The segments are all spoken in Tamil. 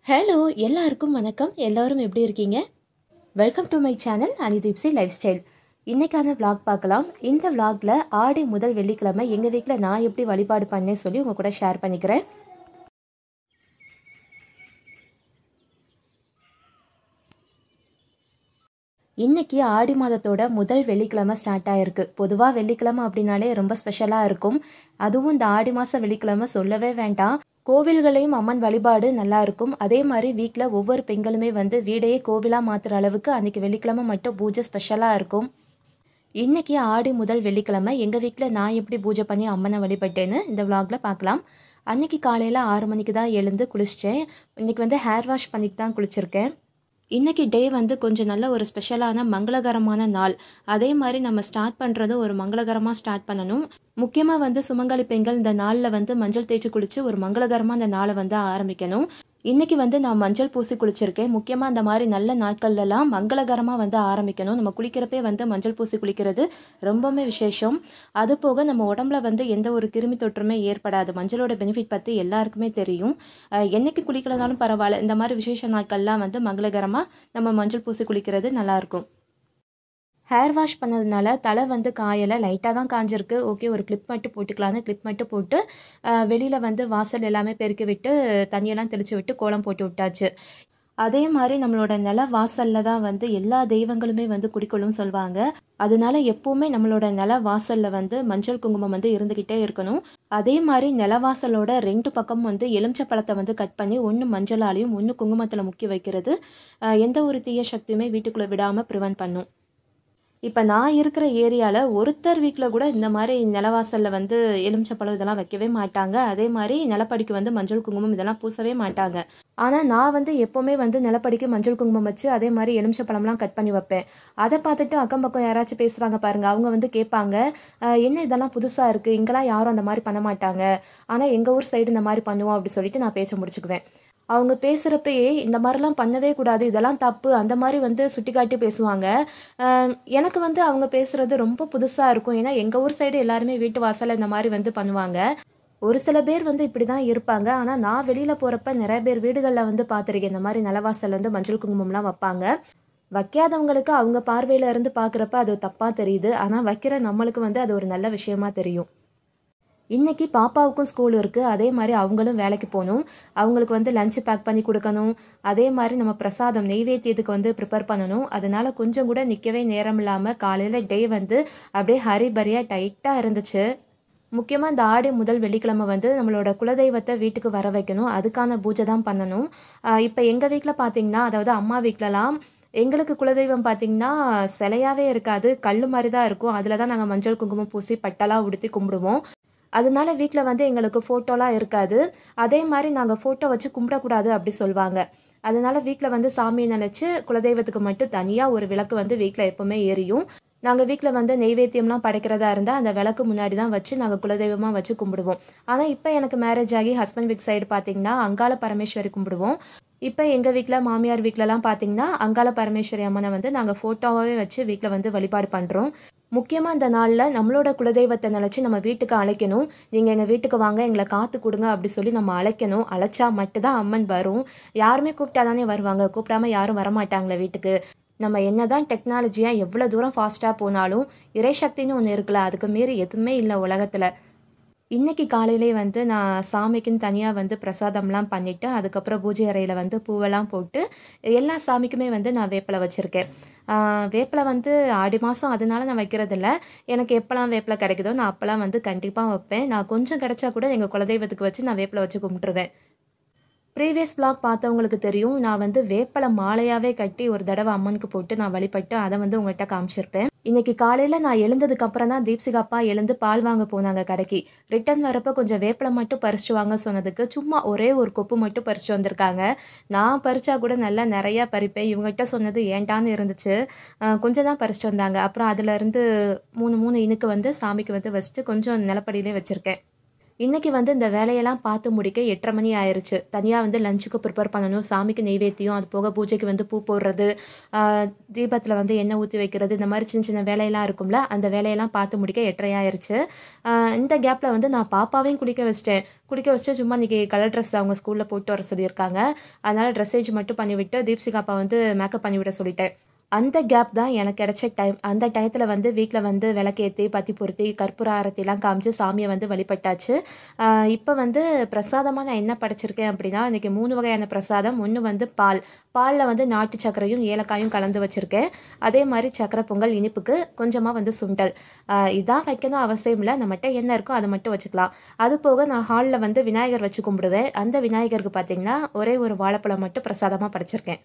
ஹலோ எல்லாருக்கும் வணக்கம் எல்லாரும் எப்படி இருக்கீங்க வெல்கம் டு மை சேனல் அனிதீப்சி லைஃப் ஸ்டைல் இன்றைக்கான vlog பார்க்கலாம் இந்த vlogல ஆடி முதல் வெள்ளிக்கிழமை எங்கள் வீட்டில் நான் எப்படி வழிபாடு பண்ணேன்னு சொல்லி உங்கள் கூட ஷேர் பண்ணிக்கிறேன் இன்னைக்கு ஆடி மாதத்தோட முதல் வெள்ளிக்கிழமை ஸ்டார்ட் ஆயிருக்கு பொதுவாக வெள்ளிக்கிழமை அப்படின்னாலே ரொம்ப ஸ்பெஷலாக இருக்கும் அதுவும் இந்த ஆடி மாதம் வெள்ளிக்கிழமை சொல்லவே வேண்டாம் கோவில்களையும் அம்மன் வழிபாடு நல்லா இருக்கும் அதே மாதிரி வீட்டில் ஒவ்வொரு பெண்களுமே வந்து வீடையே கோவிலாக மாற்றுற அளவுக்கு அன்னைக்கு வெள்ளிக்கிழமை மட்டும் பூஜை ஸ்பெஷலாக இருக்கும் இன்னைக்கு ஆடி முதல் வெள்ளிக்கிழமை எங்கள் வீட்டில் நான் எப்படி பூஜை பண்ணி அம்மனை வழிபட்டேன்னு இந்த vlogல பார்க்கலாம் அன்னைக்கு காலையில் ஆறு மணிக்கு தான் எழுந்து குளிச்சிட்டேன் இன்னைக்கு வந்து ஹேர் வாஷ் பண்ணிட்டு தான் குளிச்சிருக்கேன் இன்னைக்கு டே வந்து கொஞ்சம் நல்ல ஒரு ஸ்பெஷலான மங்களகரமான நாள் அதே மாதிரி நம்ம ஸ்டார்ட் பண்ணுறது ஒரு மங்களகரமாக ஸ்டார்ட் பண்ணணும் முக்கியமாக வந்து சுமங்கலி பெண்கள் இந்த நாளில் வந்து மஞ்சள் தேய்ச்சி குளித்து ஒரு மங்களகரமாக இந்த நாளை வந்து ஆரம்பிக்கணும் இன்னைக்கு வந்து நான் மஞ்சள் பூசி குளிச்சிருக்கேன் முக்கியமாக அந்த மாதிரி நல்ல நாட்கள்லாம் மங்களகரமாக வந்து ஆரம்பிக்கணும் நம்ம குளிக்கிறப்பே வந்து மஞ்சள் பூசி குளிக்கிறது ரொம்பவுமே விசேஷம் அது போக நம்ம உடம்புல வந்து எந்த ஒரு கிருமி தொற்றுமே ஏற்படாது மஞ்சளோட பெனிஃபிட் பற்றி எல்லாருக்குமே தெரியும் அஹ் என்னைக்கு குளிக்கலனாலும் பரவாயில்ல இந்த மாதிரி விசேஷ நாட்கள்லாம் வந்து மங்களகரமாக நம்ம மஞ்சள் பூசி குளிக்கிறது நல்லாயிருக்கும் ஹேர் வாஷ் பண்ணதுனால தலை வந்து காயலை லைட்டாக தான் காஞ்சிருக்கு ஓகே ஒரு கிளிப் மட்டும் போட்டுக்கலான்னு கிளிப் மட்டும் போட்டு வெளியில் வந்து வாசல் எல்லாமே பெருக்கி விட்டு தண்ணியெல்லாம் தெளித்து விட்டு கோலம் போட்டு விட்டாச்சு அதே மாதிரி நம்மளோட நில வாசல்ல தான் வந்து எல்லா தெய்வங்களுமே வந்து குடிக்கொள்ளும் சொல்லுவாங்க அதனால எப்பவுமே நம்மளோட நில வாசல்ல வந்து மஞ்சள் குங்குமம் வந்து இருந்துகிட்டே இருக்கணும் அதே மாதிரி நிலவாசலோட ரெண்டு பக்கம் வந்து எலுமிச்சை பழத்தை வந்து கட் பண்ணி ஒன்று மஞ்சளாலையும் ஒன்று குங்குமத்தில் முக்கி வைக்கிறது அஹ் எந்த ஒரு தீய சக்தியுமே வீட்டுக்குள்ளே விடாமல் ப்ரிவென்ட் பண்ணும் இப்போ நான் இருக்கிற ஏரியாவில் ஒருத்தர் வீட்டில் கூட இந்த மாதிரி நிலவாசலில் வந்து எலுமிச்சப்பழம் இதெல்லாம் வைக்கவே மாட்டாங்க அதே மாதிரி நிலப்படிக்கு வந்து மஞ்சள் குங்குமம் இதெல்லாம் பூசவே மாட்டாங்க ஆனால் நான் வந்து எப்போவுமே வந்து நிலப்படிக்கு மஞ்சள் குங்குமம் வச்சு அதே மாதிரி எலுமிச்சப்பழம்லாம் கட் பண்ணி வைப்பேன் அதை பார்த்துட்டு அக்கம் பக்கம் யாராச்சும் பேசுகிறாங்க பாருங்க அவங்க வந்து கேட்பாங்க "அஹ், என்ன இதெல்லாம் புதுசாக இருக்குது இங்கெல்லாம் யாரும் அந்த மாதிரி பண்ண மாட்டாங்க ஆனால் எங்கள் ஊர் சைடு இந்த மாதிரி பண்ணுவோம் அப்படி சொல்லிட்டு நான் பேச்ச முடிச்சுக்குவேன் அவங்க பேசுகிறப்பயே இந்த மாதிரிலாம் பண்ணவே கூடாது இதெல்லாம் தப்பு அந்த மாதிரி வந்து சுட்டி காட்டி பேசுவாங்க ஆஹ் எனக்கு வந்து அவங்க பேசுறது ரொம்ப புதுசாக இருக்கும் ஏன்னா எங்கள் ஊர் சைடு எல்லாருமே வீட்டு வாசல்ல இந்த மாதிரி வந்து பண்ணுவாங்க ஒரு சில பேர் வந்து இப்படி தான் இருப்பாங்க ஆனால் நான் வெளியில் போகிறப்ப நிறைய பேர் வீடுகளில் வந்து பார்த்துருக்கேன் இந்த மாதிரி நிலவாசல் வந்து மஞ்சள் குங்குமம்லாம் வைப்பாங்க வைக்காதவங்களுக்கு அவங்க பார்வையில இருந்து பார்க்குறப்ப அது தப்பாக தெரியுது ஆனால் வைக்கிற நம்மளுக்கு வந்து அது ஒரு நல்ல விஷயமா தெரியும் இன்னைக்கு பாப்பாவுக்கும் ஸ்கூல் இருக்குது அதே மாதிரி அவங்களும் வேலைக்கு போகணும் அவங்களுக்கு வந்து லஞ்ச் பேக் பண்ணி கொடுக்கணும் அதே மாதிரி நம்ம பிரசாதம் நெய்வேத்தியத்துக்கு வந்து ப்ரிப்பேர் பண்ணணும் அதனால கொஞ்சம் கூட நிற்கவே நேரம் இல்லாமல் காலையில் டே வந்து அப்படியே ஹரிபரியாக டைட்டாக இருந்துச்சு முக்கியமாக இந்த ஆடி முதல் வெள்ளிக்கிழமை வந்து நம்மளோட குலதெய்வத்தை வீட்டுக்கு வர வைக்கணும் அதுக்கான பூஜை தான் பண்ணணும் இப்போ எங்கள் வீட்டில் பார்த்தீங்கன்னா அதாவது அம்மா வீட்டிலலாம் எங்களுக்கு குலதெய்வம் பார்த்தீங்கன்னா சிலையாவே இருக்காது கல் மாதிரி தான் இருக்கும் அதில் தான் நாங்கள் மஞ்சள் குங்குமம் பூசி பட்டெல்லாம் உடுத்தி கும்பிடுவோம் அதனால வீட்டில் வந்து எங்களுக்கு ஃபோட்டோலாம் இருக்காது அதே மாதிரி நாங்கள் ஃபோட்டோ வச்சு கும்பிடக்கூடாது அப்படி சொல்லுவாங்க அதனால வீட்டில் வந்து சாமியை நினச்சி குலதெய்வத்துக்கு மட்டும் தனியாக ஒரு விளக்கு வந்து வீட்டில் எப்போவுமே எரியும் நாங்கள் வீட்டில் வந்து நெய்வேத்தியம்லாம் படைக்கிறதா இருந்தால் அந்த விளக்கு முன்னாடி தான் வச்சு நாங்கள் குலதெய்வமாக வச்சு கும்பிடுவோம் ஆனால் இப்போ எனக்கு மேரேஜ் ஆகி ஹஸ்பண்ட் வீட் சைடு பார்த்தீங்கன்னா அங்காள பரமேஸ்வரி கும்பிடுவோம் இப்போ எங்கள் வீட்டில் மாமியார் வீட்டிலலாம் பார்த்தீங்கன்னா அங்காள பரமேஸ்வரி அம்மனை வந்து நாங்கள் ஃபோட்டோவாகவே வச்சு வீட்டில் வந்து வழிபாடு பண்ணுறோம் முக்கியமாக இந்த நாளில் நம்மளோட குலதெய்வத்தை நினச்சி நம்ம வீட்டுக்கு அழைக்கணும் நீங்கள் எங்கள் வீட்டுக்கு வாங்க எங்களை காத்து கொடுங்க அப்படி சொல்லி நம்ம அழைக்கணும் அழைச்சா மட்டும்தான் அம்மன் வரும் யாருமே கூப்பிட்டா தானே வருவாங்க கூப்பிடாம யாரும் வரமாட்டாங்களே வீட்டுக்கு நம்ம என்னதான் டெக்னாலஜியாக எவ்வளோ தூரம் ஃபாஸ்ட்டாக போனாலும் இறைசக்தின்னு ஒன்று இருக்குல்ல அதுக்கு மீறி எதுவுமே இல்லை உலகத்தில் இன்னைக்கு காலையிலே வந்து நான் சாமிக்குன்னு தனியாக வந்து பிரசாதம்லாம் பண்ணிவிட்டு அதுக்கப்புறம் பூஜை அறையில் வந்து பூவெல்லாம் போட்டு எல்லா சாமிக்குமே வந்து நான் வேப்பிலை வச்சுருக்கேன் வேப்பிலை வந்து ஆடி மாதம் அதனால நான் வைக்கிறதில்ல எனக்கு எப்போல்லாம் வேப்பிலை கிடைக்குதோ நான் அப்போல்லாம் வந்து கண்டிப்பாக வைப்பேன் நான் கொஞ்சம் கிடைச்சா கூட எங்கள் குலதெய்வத்துக்கு வச்சு நான் வேப்பிலை வச்சு கும்பிட்டுருவேன் ப்ரீவியஸ் vlog பார்த்தவங்களுக்கு தெரியும் நான் வந்து வேப்பலை மாலையாகவே கட்டி ஒரு தடவை அம்மனுக்கு போட்டு நான் வழிபட்டு அதை வந்து உங்கள்கிட்ட காமிச்சிருப்பேன் இன்னைக்கு காலையில் நான் எழுந்ததுக்கு அப்புறம் தான் தீப்சிகா அப்பா எழுந்து பால் வாங்க போனாங்க கடைக்கு ரிட்டர்ன் வரப்போ கொஞ்சம் வேப்பிலை மட்டும் பறிச்சுட்டு வாங்க சொன்னதுக்கு சும்மா ஒரே ஒரு கொப்பு மட்டும் பறிச்சுட்டு வந்திருக்காங்க நான் பறிச்சா கூட நல்லா நிறையா பறிப்பேன் இவங்ககிட்ட சொன்னது ஏண்டான்னு இருந்துச்சு அஹ் கொஞ்சம் தான் பறிச்சுட்டு வந்தாங்க அப்புறம் அதுலேருந்து மூணு மூணு இனுக்கு வந்து சாமிக்கு வந்து வச்சுட்டு கொஞ்சம் நிலப்படியிலே வச்சுருக்கேன் இன்னைக்கு வந்து இந்த வேலையெல்லாம் பார்த்து முடிக்க எட்டரை மணி ஆயிருச்சு தனியாக வந்து லஞ்சுக்கு ப்ரிப்பேர் பண்ணணும் சாமிக்கு நெய்வேத்தியம் அது போக பூஜைக்கு வந்து பூ போடுறது தீபத்தில் வந்து எண்ணெய் ஊற்றி வைக்கிறது இந்த மாதிரி சின்ன சின்ன வேலையெல்லாம் இருக்கும்ல அந்த வேலையெல்லாம் பார்த்து முடிக்க எட்டரை ஆயிருச்சு ஆஹ் இந்த கேப்பில் வந்து நான் பாப்பாவையும் குளிக்க வச்சிட்டேன் குளிக்க வச்சுட்டு சும்மா இன்றைக்கி கலர் ட்ரெஸ் அவங்க ஸ்கூலில் போட்டு வர சொல்லியிருக்காங்க அதனால் ட்ரெஸ்ஸேஜ் மட்டும் பண்ணிவிட்டு தீப்சிகாப்பா வந்து மேக்கப் பண்ணிவிட சொல்லிட்டேன் அந்த கேப் தான் எனக்கு கிடைச்ச டைம் அந்த டயத்தில் வந்து வீட்டில் வந்து விளக்கேற்றி பத்தி பொருத்தி கற்பூர ஆரத்திலாம் காமிச்சு சாமியை வந்து வழிபட்டாச்சு இப்போ வந்து பிரசாதமாக நான் என்ன படைச்சிருக்கேன் அப்படின்னா இன்றைக்கி மூணு வகையான பிரசாதம் ஒன்று வந்து பால் பாலில் வந்து நாட்டு சர்க்கரையும் ஏலக்காயும் கலந்து வச்சுருக்கேன் அதே மாதிரி சக்கரை பொங்கல் இனிப்புக்கு கொஞ்சமாக வந்து சுண்டல் ஆஹ் இதான் வைக்கணும் அவசியம் இல்லை நம்மகிட்ட என்ன இருக்கோ அதை மட்டும் வச்சுக்கலாம் அது போக நான் ஹாலில் வந்து விநாயகர் வச்சு கும்பிடுவேன் அந்த விநாயகருக்கு பார்த்தீங்கன்னா ஒரே ஒரு வாழைப்பழம் மட்டும் பிரசாதமாக படைச்சிருக்கேன்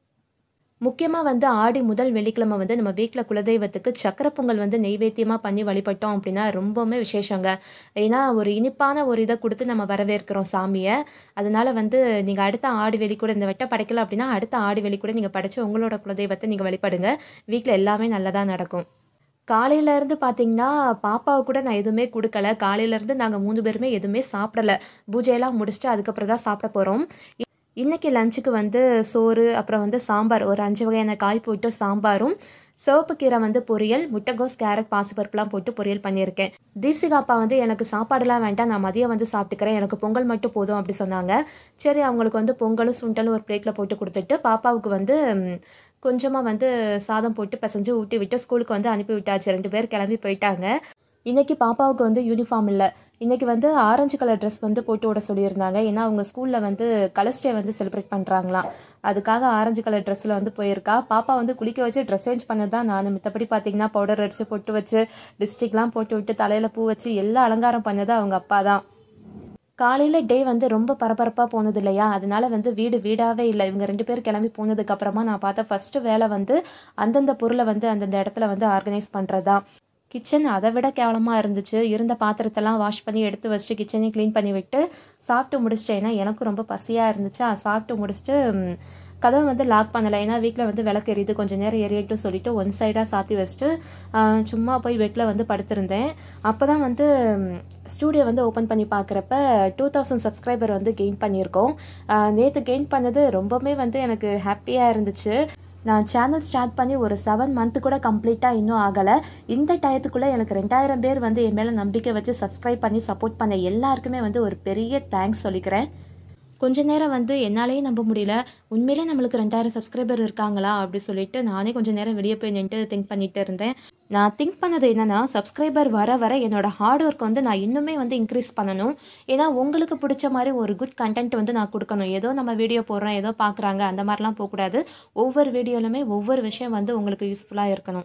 முக்கியமாக வந்து ஆடி முதல் வெள்ளிக்கிழமை வந்து நம்ம வீட்டில் குலதெய்வத்துக்கு சக்கரை பொங்கல் வந்து நெய்வேத்தியமாக பண்ணி வழிபட்டோம் அப்படின்னா ரொம்பவுமே விசேஷங்க ஏன்னா ஒரு இனிப்பான ஒரு இதை கொடுத்து நம்ம வரவேற்கிறோம் சாமியை அதனால வந்து நீங்கள் அடுத்த ஆடி வெளி கூட இந்த வெட்ட படைக்கல அப்படின்னா அடுத்த ஆடி வெளி கூட நீங்கள் படைச்சு உங்களோட குலதெய்வத்தை நீங்கள் வழிபடுங்க வீட்டில் எல்லாமே நல்லதாக நடக்கும் காலையில இருந்து பார்த்தீங்கன்னா பாப்பாவை கூட நான் எதுவுமே கொடுக்கல காலையில இருந்து நாங்கள் மூணு பேருமே எதுவுமே சாப்பிடல பூஜையெல்லாம் முடிச்சுட்டு அதுக்கப்புறம் தான் சாப்பிட போகிறோம் இன்னைக்கு லஞ்சுக்கு வந்து சோறு அப்புறம் வந்து சாம்பார் ஒரு அஞ்சு வகையான காய் போட்டு சாம்பாரும் சிவப்பு கீரை வந்து பொரியல் முட்டைகோஸ் கேரட் பாசிப்பருப்புலாம் போட்டு பொரியல் பண்ணியிருக்கேன் தீப்சிகா அப்பா வந்து எனக்கு சாப்பாடுலாம் வேண்டாம் நான் மதியம் வந்து சாப்பிட்டுக்கிறேன் எனக்கு பொங்கல் மட்டும் போதும் அப்படி சொன்னாங்க சரி அவங்களுக்கு வந்து பொங்கலும் சுண்டலும் ஒரு பிளேட்டில் போட்டு கொடுத்துட்டு பாப்பாவுக்கு வந்து ம், கொஞ்சமாக வந்து சாதம் போட்டு பிசைஞ்சு ஊட்டி விட்டு ஸ்கூலுக்கு வந்து அனுப்பி விட்டாச்சு ரெண்டு பேர் கிளம்பி போயிட்டாங்க இன்னைக்கு பாப்பாவுக்கு வந்து யூனிஃபார்ம் இல்லை இன்னைக்கு வந்து ஆரஞ்சு கலர் ட்ரெஸ் வந்து போட்டு விட சொல்லியிருந்தாங்க ஏன்னா அவங்க ஸ்கூலில் வந்து கலர்ஸ் டே வந்து செலிப்ரேட் பண்ணுறாங்களாம் அதுக்காக ஆரஞ்சு கலர் ட்ரெஸ்ஸில் வந்து போயிருக்கா பாப்பா வந்து குளிக்க வச்சு ட்ரெஸ் சேஞ்ச் பண்ணது தான் நான் மித்தபடி பார்த்தீங்கன்னா பவுடர் அடித்து பொட்டு வச்சு லிப்ஸ்டிக்லாம் போட்டு விட்டு தலையில் பூ வச்சு எல்லா அலங்காரம் பண்ணது அவங்க அப்பா தான் காலையில் டே வந்து ரொம்ப பரபரப்பாக போனது இல்லையா அதனால வந்து வீடு வீடாகவே இல்லை இவங்க ரெண்டு பேர் கிளம்பி போனதுக்கு அப்புறமா நான் பார்த்த ஃபர்ஸ்ட் வேலை வந்து அந்தந்த பொருளை வந்து அந்தந்த இடத்துல வந்து ஆர்கனைஸ் பண்ணுறதா கிச்சன் அதை விட கேவலமாக இருந்துச்சு இருந்த பாத்திரத்தெல்லாம் வாஷ் பண்ணி எடுத்து வச்சுட்டு கிச்சனையும் க்ளீன் பண்ணி விட்டு சாப்பிட்டு முடிச்சிட்டேன் ஏன்னா எனக்கும் ரொம்ப பசியாக இருந்துச்சு அது சாப்பிட்டு முடிச்சுட்டு ம், கதவை வந்து லாக் பண்ணலை ஏன்னா வீட்டில் வந்து விளக்கு எரியுது கொஞ்சம் நேரம் எரியட்டும் சொல்லிட்டு ஒன் சைடாக சாத்தி வச்சுட்டு ஆ, சும்மா போய் பெட்டில் வந்து படுத்திருந்தேன் அப்போ தான் வந்து ஸ்டூடியோ வந்து ஓப்பன் பண்ணி பார்க்குறப்ப டூ தௌசண்ட் சப்ஸ்கிரைபர் வந்து கெயின் பண்ணியிருக்கோம் நேற்று கெயின் பண்ணது ரொம்பவுமே வந்து எனக்கு ஹாப்பியாக இருந்துச்சு நான் சேனல் ஸ்டார்ட் பண்ணி ஒரு செவன் மந்த்து கூட கம்ப்ளீட்டாக இன்னும் ஆகலை இந்த டயத்துக்குள்ளே எனக்கு ரெண்டாயிரம் பேர் வந்து என் மேலே நம்பிக்கை வச்சு சப்ஸ்கிரைப் பண்ணி சப்போர்ட் பண்ண எல்லாருக்குமே வந்து ஒரு பெரிய தேங்க்ஸ் சொல்லிக்கிறேன் கொஞ்ச நேரம் வந்து என்னாலேயே நம்ப முடியல உண்மையிலே நம்மளுக்கு ரெண்டாயிரம் சப்ஸ்கிரைபர் இருக்காங்களா அப்படி சொல்லிட்டு நானே கொஞ்ச நேரம் வெளியே போய் நின்று திங்க் பண்ணிட்டு இருந்தேன் நான் திங்க் பண்ணது என்னன்னா சப்ஸ்கிரைபர் வர வர என்னோட ஹார்ட் ஒர்க் வந்து நான் இன்னுமே வந்து இன்க்ரீஸ் பண்ணணும் ஏன்னா உங்களுக்கு பிடிச்ச மாதிரி ஒரு குட் கண்டென்ட் வந்து நான் கொடுக்கணும் ஏதோ நம்ம வீடியோ போடுறோம் ஏதோ பார்க்குறாங்க அந்த மாதிரிலாம் போகக்கூடாது ஒவ்வொரு வீடியோலுமே ஒவ்வொரு விஷயம் வந்து உங்களுக்கு யூஸ்ஃபுல்லாக இருக்கணும்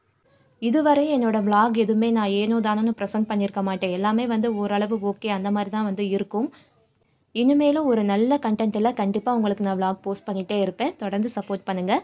இதுவரை என்னோட vlog எதுவுமே நான் ஏனோ தானோன்னு ப்ரெசென்ட் பண்ணியிருக்க மாட்டேன் எல்லாமே வந்து ஓரளவு ஓகே அந்த மாதிரி தான் வந்து இருக்கும் இனிமேலும் ஒரு நல்ல கண்டென்ட்டில் கண்டிப்பாக உங்களுக்கு நான் vlog போஸ்ட் பண்ணிகிட்டே இருப்பேன் தொடர்ந்து சப்போர்ட் பண்ணுங்கள்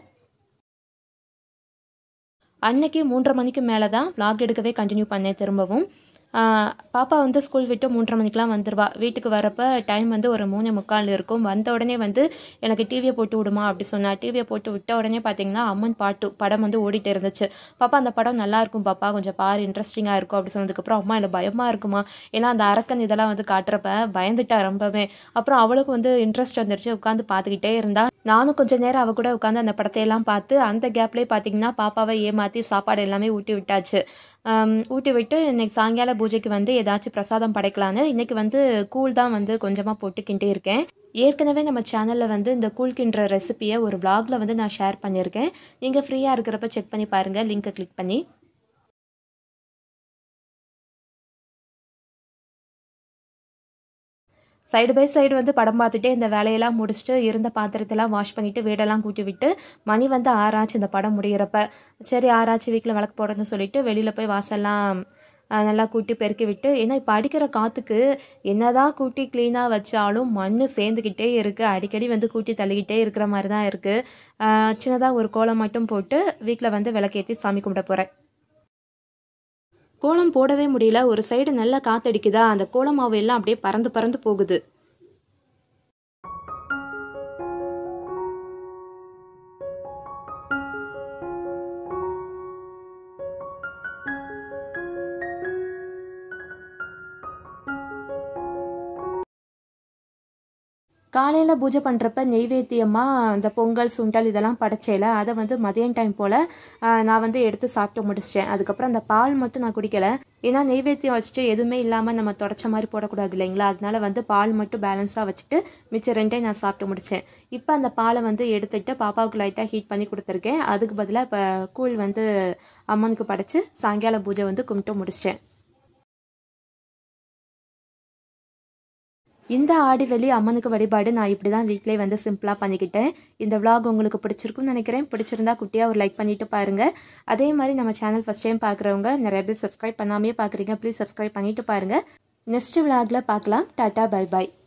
அன்னைக்கு மூன்றரை மணிக்கு மேலே தான் vlog எடுக்கவே கண்டினியூ பண்ணேன் திரும்பவும் ஆஹ் பாப்பா வந்து ஸ்கூல் விட்டு மூன்றரை மணிக்கெலாம் வந்துடுவா வீட்டுக்கு வரப்போ டைம் வந்து ஒரு மூணு முக்கால் இருக்கும் வந்த உடனே வந்து எனக்கு டிவியை போட்டு விடுமா அப்படி சொன்னா டிவியை போட்டு விட்ட உடனே பார்த்தீங்கன்னா அம்மன் பாட்டு படம் வந்து ஓடிட்டு இருந்துச்சு பாப்பா அந்த படம் நல்லா இருக்கும் பாப்பா கொஞ்சம் பாரு இன்ட்ரெஸ்டிங்காக இருக்கும் அப்படி சொன்னதுக்கப்புறம் அம்மா இல்லை பயமாக இருக்குமா ஏன்னா அந்த அரக்கன் இதெல்லாம் வந்து காட்டுறப்ப பயந்துட்டா ரொம்பவே அப்புறம் அவளுக்கு வந்து இன்ட்ரெஸ்ட் வந்துருச்சு உட்காந்து பார்த்துக்கிட்டே இருந்தா நானும் கொஞ்ச நேரம் அவ கூட உட்காந்து அந்த படத்தை எல்லாம் பார்த்து அந்த கேப்லேயே பார்த்தீங்கன்னா பாப்பாவை ஏமாற்றி சாப்பாடு எல்லாமே ஊட்டி விட்டாச்சு ஆம், ஊட்டி விட்டு இன்னைக்கு சாயங்கால பூஜைக்கு வந்து ஏதாச்சும் பிரசாதம் படைக்கலான்னு இன்னைக்கு வந்து கூழ் தான் வந்து கொஞ்சமாக போட்டு கிண்டே இருக்கேன் ஏற்கனவே நம்ம சேனலில் வந்து இந்த கூழ் கிண்டுற ரெசிபியை ஒரு vlogல வந்து நான் ஷேர் பண்ணியிருக்கேன் நீங்கள் ஃப்ரீயாக இருக்கிறப்ப செக் பண்ணி பாருங்கள் லிங்கை கிளிக் பண்ணி சைடு பை சைடு வந்து படம் பார்த்துட்டே இந்த வேலையெல்லாம் முடிச்சுட்டு இருந்த பாத்திரத்தெல்லாம் வாஷ் பண்ணிட்டு வீடெல்லாம் கூட்டி விட்டு மணி வந்து ஆறாச்சு இந்த படம் முடியிறப்ப சரி ஆறாச்சு வீட்டில் விளக்கு போடணும்னு சொல்லிட்டு வெளியில் போய் வாசல்லாம் அஹ், நல்லா கூட்டி பெருக்கி விட்டு ஏன்னா இப்போ அடிக்கிற காற்றுக்கு என்னதான் கூட்டி க்ளீனாக வச்சாலும் மண் சேர்ந்துக்கிட்டே இருக்குது அடிக்கடி வந்து கூட்டி தள்ளிக்கிட்டே இருக்கிற மாதிரி தான் இருக்குது சின்னதாக ஒரு கோலம் மட்டும் போட்டு வீட்டில் வந்து விளக்கேற்றி சாமி கும்பிட போகிறேன் கோலம் போடவே முடியல ஒரு சைடு நல்லா காத்தடிக்குதா அந்த கோலம் மாவு எல்லாம் அப்படியே பறந்து பறந்து போகுது காலையில் பூஜை பண்ணுறப்ப நெய்வேத்தியமாக இந்த பொங்கல் சுண்டல் இதெல்லாம் படைச்சேல அதை வந்து மதியம் டைம் போல் நான் வந்து எடுத்து சாப்பிட்டு முடிச்சிட்டேன் அதுக்கப்புறம் அந்த பால் மட்டும் நான் குடிக்கலை ஏன்னா நெய்வேத்தியம் வச்சுட்டு எதுவுமே இல்லாமல் நம்ம தொடச்ச மாதிரி போடக்கூடாது இல்லைங்களா அதனால வந்து பால் மட்டும் பேலன்ஸாக வச்சுட்டு மிச்சம் ரெண்டையும் நான் சாப்பிட்டு முடித்தேன் இப்போ அந்த பாலை வந்து எடுத்துகிட்டு பாப்பாவுக்கு லைட்டாக ஹீட் பண்ணி கொடுத்துருக்கேன் அதுக்கு பதிலாக இப்போ கூழ் வந்து அம்மனுக்கு படைச்சு சாயங்கால பூஜை வந்து கும்பிட்டு முடிச்சிட்டேன் இந்த ஆடி வெள்ளி அம்மனுக்கு வழிபாடு நான் இப்படி தான் வீட்டிலே வந்து சிம்பிளாக பண்ணிக்கிட்டேன் இந்த vlog உங்களுக்கு பிடிச்சிருக்கும்னு நினைக்கிறேன் பிடிச்சிருந்தா குட்டியாக ஒரு லைக் பண்ணிட்டு பாருங்கள் அதே மாதிரி நம்ம சேனல் ஃபஸ்ட் டைம் பார்க்குறவங்க நிறைய பேர் சப்ஸ்கிரைப் பண்ணாமே பார்க்குறீங்க ப்ளீஸ் சப்ஸ்கிரைப் பண்ணிட்டு பாருங்கள் நெக்ஸ்ட் விளாகில் பார்க்கலாம் டாட்டா பை பை